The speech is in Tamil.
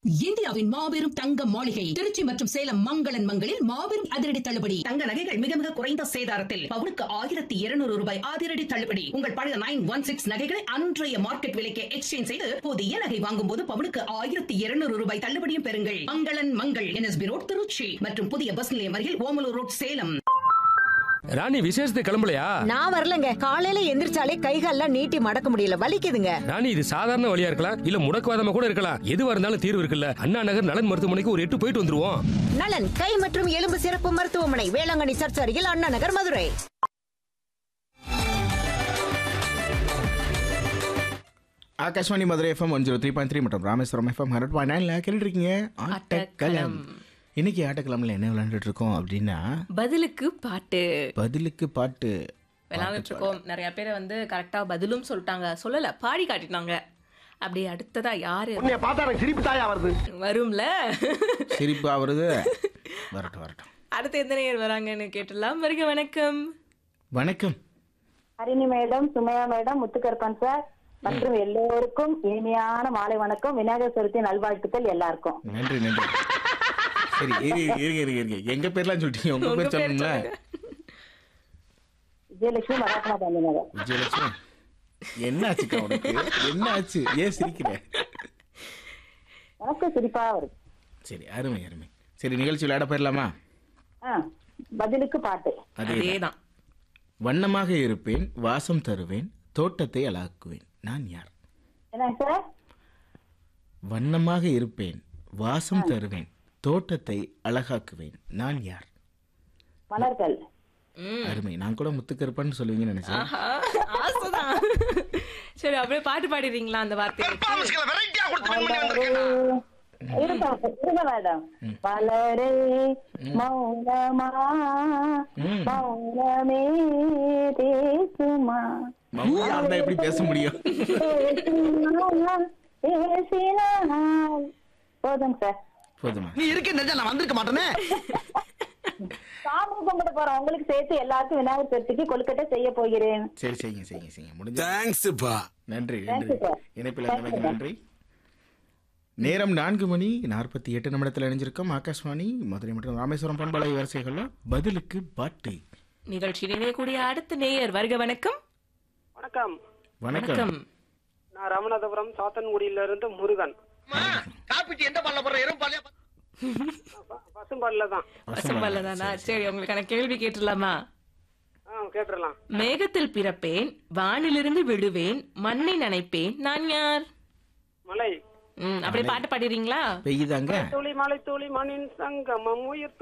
இந்தியாவின் மாபெரும் தங்க மாளிகை திருச்சி மற்றும் சேலம் மங்களன் மங்களில் மாபெரும் அதிரடி தள்ளுபடி தங்க நகைகள் மிக மிக குறைந்த சேதாரத்தில் பவுனுக்கு ஆயிரத்தி இருநூறு ரூபாய் அதிரடி தள்ளுபடி உங்கள் பழைய நைன் ஒன் சிக்ஸ் நகைகளை அன்றைய மார்க்கெட் விலைக்கு எக்ஸ்சேஞ்ச் செய்து புதிய நகை வாங்கும் போது பவுனுக்கு ஆயிரத்தி இருநூறு ரூபாய் தள்ளுபடியும் பெறுங்கள் மங்களன் மங்கள் என்எஸ்பி ரோட் திருச்சி மற்றும் புதிய பஸ் நிலையம் அருகில் ஓமலூர் ரோட் சேலம் ராணி விசேஷத்துக்கு கிளம்பலையா நான் வரலங்க காலையில எந்திரிச்சாலே கைகால்லாம் நீட்டி மடக்க முடியல வலிக்குதுங்க ராணி இது சாதாரண வழியா இருக்கலாம் இல்ல முடக்குவாதமா கூட இருக்கலாம் எதுவா இருந்தாலும் தீர்வு இருக்குல்ல அண்ணா நகர் நலன் மருத்துவமனைக்கு ஒரு எட்டு போயிட்டு வந்துருவோம் நலன் கை மற்றும் எலும்பு சிறப்பு மருத்துவமனை வேளாங்கண்ணி சர்ச் அருகில் Anna Nagar Madurai Akashvani Madurai FM one zero three point three மற்றும் ராமேஸ்வரம் எஃப்எம் ஹண்ட்ரட் பாயிண்ட் நைன்ல கேட்டுட்டு இருக்கீங்க ஆட்டக்களம் இன்னைக்கு ஆட்டக்கிழமில் என்ன விளையாண்டுட்டு இருக்கோம் அப்படின்னா பதிலுக்கு பாட்டு பதிலுக்கு பாட்டு விளையாண்டுட்டு இருக்கோம் நிறைய பேர் வந்து கரெக்டா பதிலும் சொல்லிட்டாங்க சொல்லல பாடி காட்டினாங்க அப்படி அடுத்ததா யாரு உன்னை பார்த்தா எனக்கு சிரிப்பு தாயா வருது வரும்ல சிரிப்பு ஆவறது வரட்டும் வரட்டும் அடுத்து எந்த நேயர் வராங்கன்னு கேட்டுலாம் வருக வணக்கம் வணக்கம் Harini madam Sumaiya madam Muthukaruppan sir மற்றும் எல்லோருக்கும் இனிமையான மாலை வணக்கம் விநாயகர் சதுர்த்தி நல்வாழ்த்துக்கள் எல்லாருக்கும் நன்றி நன்றி சரி இருங்க இருங்க இருங்க இருங்க எங்க பேர்லாம் சொல்லிட்டீங்க உங்க உங்க பேர் பேர் சொல்லணுங்களா சொல்லுங்க. விஜயலட்சுமி மகாத்மா காந்தி நகர் விஜயலட்சுமி என்ன ஆச்சுக்கா உனக்கு என்ன ஆச்சு ஏன் சிரிக்கிற எனக்கு சிரிப்பா வருது சரி அருமை அருமை சரி நிகழ்ச்சி விளையாட போயிடலாமா ஆ, பதிலுக்கு பாட்டு அதே அதேதான் வண்ணமாக இருப்பேன் வாசம் தருவேன் தோட்டத்தை அழாக்குவேன் நான் யார் என்னங்க சார் வண்ணமாக இருப்பேன் வாசம் தருவேன் தோட்டத்தை அழகாக்குவேன் நான் யார் மலர்கள் அருமை நான் கூட முத்துக்கருப்பன்னு சொல்லுவீங்கன்னு நினைச்சேன் ஆஹா, ஆசைதான் சரி அப்படியே பாட்டு பாடிடுறீங்களா அந்த வார்த்தையை வச்சு? வெரைட்டியா கொடுத்து win பண்ணி வந்திருக்கேன் இருங்க இருங்க மேடம் மலரே மௌனமா மௌனமே பேசுமா மம்மியா இருந்தா எப்படி பேச முடியும் பேசினால் பேசினால் போதுங்க சார் போதுமா நீ இருக்க தெரிஞ்சா நான் வந்திருக்க மாட்டேனே சாமி கும்பிட போறோம் உங்களுக்கு சேர்த்து எல்லாருக்கும் விநாயகர் சதுர்த்திக்கு கொழுக்கட்டை செய்ய போகிறேன் சரி செய்யுங்க செய்யுங்க செய்யுங்க முடிஞ்ச தேங்க்ஸ்ப்பா நன்றி Thank நன்றி you, sir. இணைப்பில் இருந்தமைக்கு நன்றி நேரம் நான்கு மணி நாற்பத்தி எட்டு நிமிடத்தில் இணைஞ்சிருக்கோம் ஆகாஷ்வாணி மதுரை மற்றும் ராமேஸ்வரம் பண்பலை வரிசைகளில் பதிலுக்கு பாட்டு நிகழ்ச்சியில் இணையக்கூடிய அடுத்த நேயர் வருக வணக்கம் வணக்கம் வணக்கம் வணக்கம் நான் ராமநாதபுரம் சாத்தன்குடியில இருந்து முருகன் காப்பிட்டு எந்த பால்ல போடுற எறும் பால்லையா ப- பசும்பால்ல தான் பசும்பல்ல தானா சரி உங்களுக்கான கேள்வி கேட்டுடலாமா ஆ கேட்டுடலாம் மேகத்தில் பிறப்பேன் வானிலிருந்து விழுவேன் மண்ணை நனைப்பேன் நான் யார் மலை ம் அப்படி பாட்டு பாடிடுறீங்களா பெய்யுதாங்க துளி மலை துளி மணின் சங்கமம் உயிர்